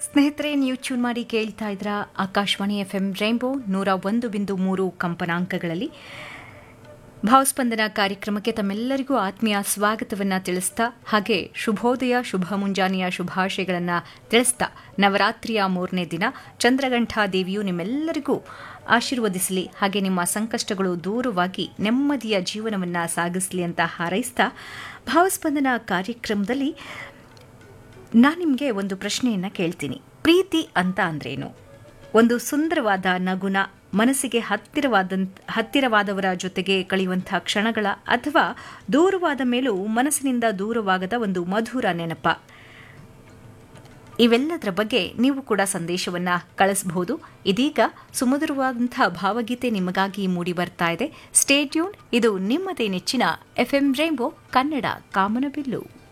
ಸ್ನೇಹಿತರೆ ನೀವು ಟ್ಯೂನ್ ಮಾಡಿ ಕೇಳ್ತಾ ಇದ್ರ ಆಕಾಶವಾಣಿ ಎಫ್ ಎಂ ರೈನ್ಬೋ ನೂರ ಒಂದು ಬಿಂದು ಮೂರು ಕಂಪನಾಂಕಗಳಲ್ಲಿ ಭಾವಸ್ಪಂದನ ಕಾರ್ಯಕ್ರಮಕ್ಕೆ ತಮ್ಮೆಲ್ಲರಿಗೂ ಆತ್ಮೀಯ ಸ್ವಾಗತವನ್ನು ತಿಳಿಸ್ತಾ ಹಾಗೆ ಶುಭೋದಯ ಶುಭ ಮುಂಜಾನೆಯ ಶುಭಾಶಯಗಳನ್ನು ತಿಳಿಸ್ತಾ ನವರಾತ್ರಿಯ ಮೂರನೇ ದಿನ ಚಂದ್ರಗಂಠಾ ದೇವಿಯು ನಿಮ್ಮೆಲ್ಲರಿಗೂ ಆಶೀರ್ವದಿಸಲಿ ಹಾಗೆ ನಿಮ್ಮ ಸಂಕಷ್ಟಗಳು ದೂರವಾಗಿ ನೆಮ್ಮದಿಯ ಜೀವನವನ್ನು ಸಾಗಿಸಲಿ ಅಂತ ಹಾರೈಸ್ತಾ ಭಾವಸ್ಪಂದನ ಕಾರ್ಯಕ್ರಮದಲ್ಲಿ ನಾನು ನಿಮಗೆ ಒಂದು ಪ್ರಶ್ನೆಯನ್ನು ಕೇಳ್ತೀನಿ ಪ್ರೀತಿ ಅಂತ ಅಂದ್ರೇನು ಒಂದು ಸುಂದರವಾದ ನಗುನ ಮನಸ್ಸಿಗೆ ಹತ್ತಿರವಾದಂತ ಹತ್ತಿರವಾದವರ ಜೊತೆಗೆ ಕಳೆಯುವಂಥ ಕ್ಷಣಗಳ ಅಥವಾ ದೂರವಾದ ಮೇಲೂ ಮನಸ್ಸಿನಿಂದ ದೂರವಾಗದ ಒಂದು ಮಧುರ ನೆನಪ ಇವೆಲ್ಲದರ ಬಗ್ಗೆ ನೀವು ಕೂಡ ಸಂದೇಶವನ್ನ ಕಳಿಸಬಹುದು ಇದೀಗ ಸುಮಧುರವಾದಂಥ ಭಾವಗೀತೆ ನಿಮಗಾಗಿ ಮೂಡಿ ಬರ್ತಾ ಇದೆ ಸ್ಟೇಟ್ಯೂನ್ ಇದು ನಿಮ್ಮದೇ ನೆಚ್ಚಿನ ಎಫ್ಎಂ ರೈಂಬೋ ಕನ್ನಡ ಕಾಮನಬಿಲ್ಲು